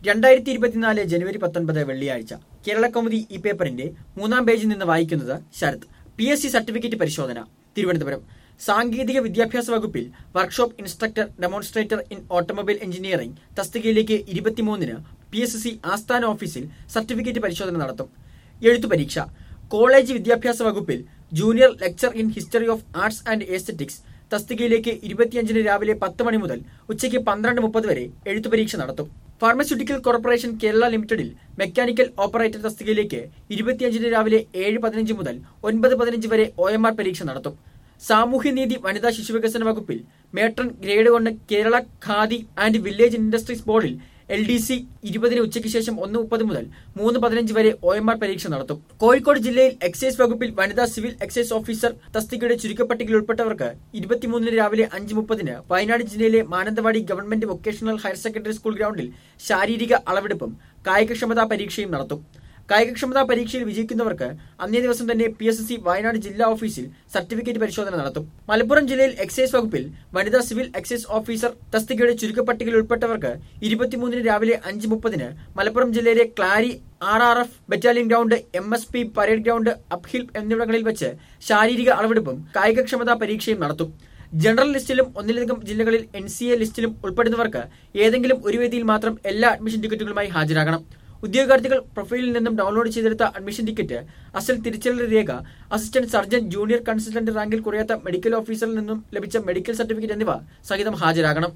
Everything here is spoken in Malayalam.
രണ്ടായിരത്തി ഇരുപത്തിനാല് ജനുവരി പത്തൊൻപത് വെള്ളിയാഴ്ച കേരള കൗമുദി ഈ പേപ്പറിന്റെ മൂന്നാം പേജിൽ നിന്ന് വായിക്കുന്നത് Sarath P S C certificate പരിശോധന തിരുവനന്തപുരം സാങ്കേതിക വിദ്യാഭ്യാസ വകുപ്പിൽ workshop instructor demonstrator in automobile engineering തസ്തികയിലേക്ക് ഇരുപത്തിമൂന്നിന് പി എസ് സി ആസ്ഥാന ഓഫീസിൽ സർട്ടിഫിക്കറ്റ് പരിശോധന നടത്തും എഴുത്തു പരീക്ഷ കോളേജ് വിദ്യാഭ്യാസ വകുപ്പിൽ junior lecture in history of arts and aesthetics തസ്തികയിലേക്ക് ഇരുപത്തിയഞ്ചിന് രാവിലെ പത്ത് മണി മുതൽ ഉച്ചയ്ക്ക് പന്ത്രണ്ട് മുപ്പത് വരെ എഴുത്തു പരീക്ഷ നടത്തും ഫാർമസ്യൂട്ടിക്കൽ കോർപ്പറേഷൻ കേരള ലിമിറ്റഡിൽ മെക്കാനിക്കൽ ഓപ്പറേറ്റർ തസ്തികയിലേക്ക് ഇരുപത്തിയഞ്ചിന് രാവിലെ ഏഴ് പതിനഞ്ച് മുതൽ ഒൻപത് പതിനഞ്ച് വരെ ഒ എം ആർ പരീക്ഷ നടത്തും സാമൂഹ്യനീതി വനിതാ ശിശുവികസന വകുപ്പിൽ മേട്രൺ ഗ്രേഡ് കൊണ്ട് Kerala khadi and village industries ബോർഡിൽ എൽ ഡി സി ഇരുപതിന് ഉച്ചയ്ക്ക് ശേഷം ഒന്ന് മുപ്പത് മുതൽ മൂന്ന് പതിനഞ്ച് വരെ ഒ എം ആർ പരീക്ഷ നടത്തും കോഴിക്കോട് ജില്ലയിൽ എക്സൈസ് വകുപ്പിൽ വനിതാ സിവിൽ എക്സൈസ് ഓഫീസർ തസ്തികയുടെ ചുരുക്കപ്പട്ടികയിൽ ഉൾപ്പെട്ടവർക്ക് ഇരുപത്തിമൂന്നിന് രാവിലെ അഞ്ച് മുപ്പതിന് വയനാട് ജില്ലയിലെ Mananthavady government vocational higher secondary school ഗ്രൗണ്ടിൽ ശാരീരിക അളവെടുപ്പും കായികക്ഷമതാ പരീക്ഷയും നടത്തും കായികക്ഷമതാ പരീക്ഷയിൽ വിജയിക്കുന്നവർക്ക് അന്നേ ദിവസം തന്നെ പി എസ് സി വയനാട് ജില്ലാ ഓഫീസിൽ സർട്ടിഫിക്കറ്റ് പരിശോധന നടത്തും മലപ്പുറം ജില്ലയിൽ എക്സൈസ് വകുപ്പിൽ വനിതാ സിവിൽ എക്സൈസ് ഓഫീസർ തസ്തികയുടെ ചുരുക്കപ്പട്ടികയിൽ ഉൾപ്പെട്ടവർക്ക് ഇരുപത്തിമൂന്നിന് രാവിലെ അഞ്ച് മുപ്പതിന് മലപ്പുറം ജില്ലയിലെ Klari R R F battalion ground M S P parade ground Uphill എന്നിവിടങ്ങളിൽ വെച്ച് ശാരീരിക അളവെടുപ്പും കായികക്ഷമതാ പരീക്ഷയും നടത്തും ജനറൽ ലിസ്റ്റിലും ഒന്നിലധികം ജില്ലകളിൽ എൻ സി എ ലിസ്റ്റിലും ഉൾപ്പെടുന്നവർക്ക് ഏതെങ്കിലും ഒരു വേദിയിൽ മാത്രം എല്ലാ അഡ്മിഷൻ ടിക്കറ്റുകളുമായി ഹാജരാകണം ഉദ്യോഗാർത്ഥികൾ പ്രൊഫൈലിൽ നിന്നും ഡൗൺലോഡ് ചെയ്തെടുത്ത അഡ്മിഷൻ ടിക്കറ്റ് അസൽ തിരിച്ചറിയൽ രേഖ അസിസ്റ്റന്റ് സർജൻ ജൂനിയർ കൺസൾട്ടന്റ് റാങ്കിൽ കുറയാത്ത മെഡിക്കൽ ഓഫീസറിൽ നിന്നും ലഭിച്ച മെഡിക്കൽ സർട്ടിഫിക്കറ്റ് എന്നിവ സഹിതം ഹാജരാകണം